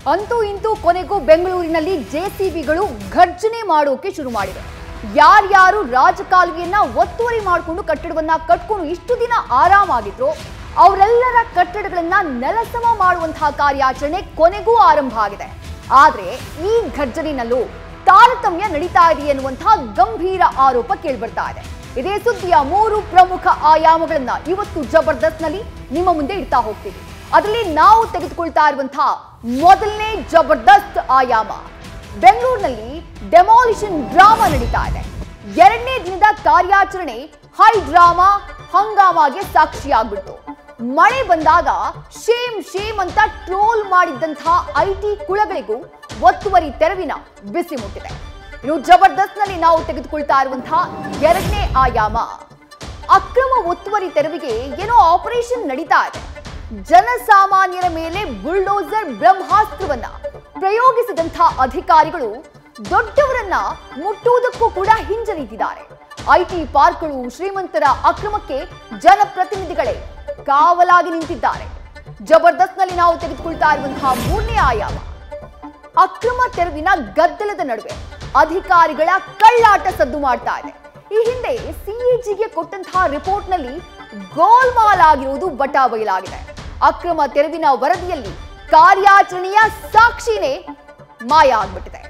ಅಂತೂ ಇಂತೂ ಕೊನೆಗೂ ಬೆಂಗಳೂರಿನಲ್ಲಿ ಜೆಸಿಬಿಗಳು ಘರ್ಜನೆ ಮಾಡೋಕೆ ಶುರು ಮಾಡಿವೆ ಯಾರ್ಯಾರು ರಾಜಕಾಲುವೆಯನ್ನ ಒತ್ತುವರಿ ಮಾಡಿಕೊಂಡು ಕಟ್ಟಡವನ್ನ ಕಟ್ಕೊಂಡು ಇಷ್ಟು ದಿನ ಆರಾಮಾಗಿದ್ರು ಅವರೆಲ್ಲರ ಕಟ್ಟಡಗಳನ್ನ ನೆಲಸಮ ಮಾಡುವಂತಹ ಕಾರ್ಯಾಚರಣೆ ಕೊನೆಗೂ ಆರಂಭ ಆಗಿದೆ ಆದ್ರೆ ಈ ಘರ್ಜನೆಯಲ್ಲೂ ತಾರತಮ್ಯ ನಡೀತಾ ಇದೆ ಎನ್ನುವಂತಹ ಗಂಭೀರ ಆರೋಪ ಕೇಳಿಬರ್ತಾ ಇದೆ ಇದೇ ಸುದ್ದಿಯ ಮೂರು ಪ್ರಮುಖ ಆಯಾಮಗಳನ್ನ ಇವತ್ತು ಜಬರ್ದಸ್ತ್ನಲ್ಲಿ ನಿಮ್ಮ ಮುಂದೆ ಇಡ್ತಾ ಹೋಗ್ತೀವಿ ಅದರಲ್ಲಿ ನಾವು ತೆಗೆದುಕೊಳ್ತಾ ಇರುವಂತಹ ಮೊದಲನೇ ಜಬರ್ದಸ್ತ್ ಆಯಾಮ ಬೆಂಗಳೂರಿನಲ್ಲಿ ಡೆಮಾಲಿಷನ್ ಡ್ರಾಮಾ ನಡೀತಾ ಇದೆ ಎರಡನೇ ದಿನದ ಕಾರ್ಯಾಚರಣೆ ಹೈ ಡ್ರಾಮಾ ಹಂಗಾಮಾಗೆ ಸಾಕ್ಷಿಯಾಗ್ಬಿಡ್ತು ಮಳೆ ಬಂದಾಗ ಶೇಮ್ ಶೇಮ್ ಅಂತ ಟ್ರೋಲ್ ಮಾಡಿದ್ದಂತಹ ಐಟಿ ಕುಳಗಳಿಗೂ ಒತ್ತುವರಿ ತೆರವಿನ ಬಿಸಿ ಮುಟ್ಟಿದೆ ಇನ್ನು ಜಬರ್ದಸ್ತ್ನಲ್ಲಿ ನಾವು ತೆಗೆದುಕೊಳ್ತಾ ಇರುವಂತಹ ಎರಡನೇ ಆಯಾಮ ಅಕ್ರಮ ಒತ್ತುವರಿ ತೆರವಿಗೆ ಏನೋ ಆಪರೇಷನ್ ನಡೀತಾ ಇದೆ ಜನಸಾಮಾನ್ಯರ ಮೇಲೆ ಬುಲ್ಡೋಸರ್ ಬ್ರಹ್ಮಾಸ್ತ್ರವನ್ನ ಪ್ರಯೋಗಿಸಿದಂತಹ ಅಧಿಕಾರಿಗಳು ದೊಡ್ಡವರನ್ನ ಮುಟ್ಟುವುದಕ್ಕೂ ಕೂಡ ಹಿಂಜರಿತಿದ್ದಾರೆ ಐಟಿ ಪಾರ್ಕ್ಗಳು ಶ್ರೀಮಂತರ ಅಕ್ರಮಕ್ಕೆ ಜನಪ್ರತಿನಿಧಿಗಳೇ ಕಾವಲಾಗಿ ನಿಂತಿದ್ದಾರೆ ಜಬರ್ದಸ್ತ್ನಲ್ಲಿ ನಾವು ತೆಗೆದುಕೊಳ್ತಾ ಇರುವಂತಹ ಮೂರನೇ ಆಯಾಮ ಅಕ್ರಮ ತೆರವಿನ ಗದ್ದಲದ ನಡುವೆ ಅಧಿಕಾರಿಗಳ ಕಳ್ಳಾಟ ಸದ್ದು ಮಾಡ್ತಾ ಇದೆ ಈ ಹಿಂದೆ ಸಿಎಜಿಗೆ ಕೊಟ್ಟಂತಹ ರಿಪೋರ್ಟ್ನಲ್ಲಿ ಗೋಲ್ಮಾಲ್ ಆಗಿರುವುದು ಬಟಾ ಬಯಲಾಗಿದೆ ಅಕ್ರಮ ತೆರವಿನ ವರದಿಯಲ್ಲಿ ಕಾರ್ಯಾಚರಣೆಯ ಸಾಕ್ಷಿನೇ ಮಾಯ ಆಗ್ಬಿಟ್ಟಿದೆ